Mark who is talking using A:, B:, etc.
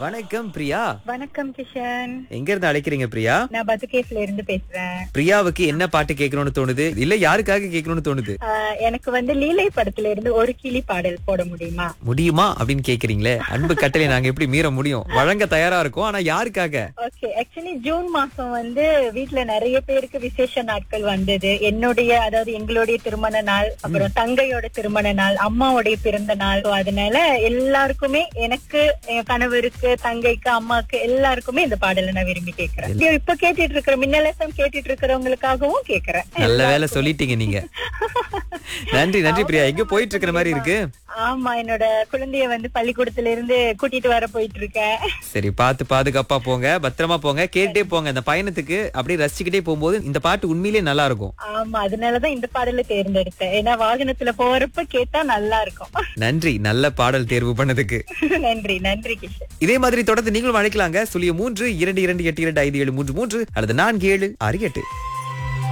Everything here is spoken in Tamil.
A: வணக்கம் பிரியா
B: வணக்கம் கிஷன்
A: எங்க இருந்து அழைக்கிறீங்க பிரியா
B: நான் பத்துகேஸ்ல இருந்து பேசுறேன்
A: பிரியாவுக்கு என்ன பாட்டு கேட்கணும்னு தோணுது இல்ல யாருக்காக கேட்கணும்னு தோணுது
B: ஆஹ் எனக்கு வந்து லீலை படத்துல இருந்து ஒரு கிளி பாடல் போட முடியுமா
A: முடியுமா அப்படின்னு கேக்குறீங்களே அன்பு கட்டளை நாங்க எப்படி மீற முடியும் வழங்க தயாரா இருக்கோம் ஆனா யாருக்காக
B: ஓகே ஆக்சுவலி ஜூன் மாசம் வந்து வீட்ல நிறைய பேருக்கு விசேஷ நாட்கள் வந்தது என்னுடைய அதாவது எங்களுடைய திருமண நாள் அப்புறம் தங்கையோட திருமண நாள் அம்மாவுடைய பிறந்த நாள் So அதனால எல்லாருக்குமே எனக்கு என் கணவருக்கு தங்கைக்கு அம்மாக்கு எல்லாருக்குமே இந்த பாடலை நான் விரும்பி கேட்கிறேன் இப்ப கேட்டுட்டு இருக்கிற மின்னலசம் கேட்டுட்டு இருக்கிறவங்களுக்காகவும் கேக்குறேன்
A: நல்ல வேலை சொல்லிட்டீங்க நீங்க நன்றி நன்றி பிரியா எங்க போயிட்டு இருக்கிற மாதிரி இருக்கு
B: ஆமா என்னோட குழந்தைய வந்து பள்ளிக்கூடத்துல இருந்து கூட்டிட்டு வர போயிட்டு இருக்கேன்
A: சரி பார்த்து பாதுகாப்பா போங்க பத்திரமா போங்க கேட்டே போங்க இந்த பயணத்துக்கு அப்படியே ரசிச்சுக்கிட்டே போகும்போது இந்த பாட்டு உண்மையிலேயே நல்லா இருக்கும்
B: ஆமா அதனாலதான் இந்த பாடலை தேர்ந்தெடுத்தேன் ஏன்னா வாகனத்துல போறப்ப கேட்டா நல்லா இருக்கும்
A: நன்றி நல்ல பாடல் தேர்வு பண்ணதுக்கு
B: நன்றி நன்றி கிஷன்
A: இதே மாதிரி தொடர்ந்து நீங்களும் அழைக்கலாங்க சுழிய மூன்று இரண்டு இரண்டு எட்டு இரண்டு ஐந்து ஏழு மூன்று மூன்று அல்லது நான்கு ஏழு ஆறு எட்டு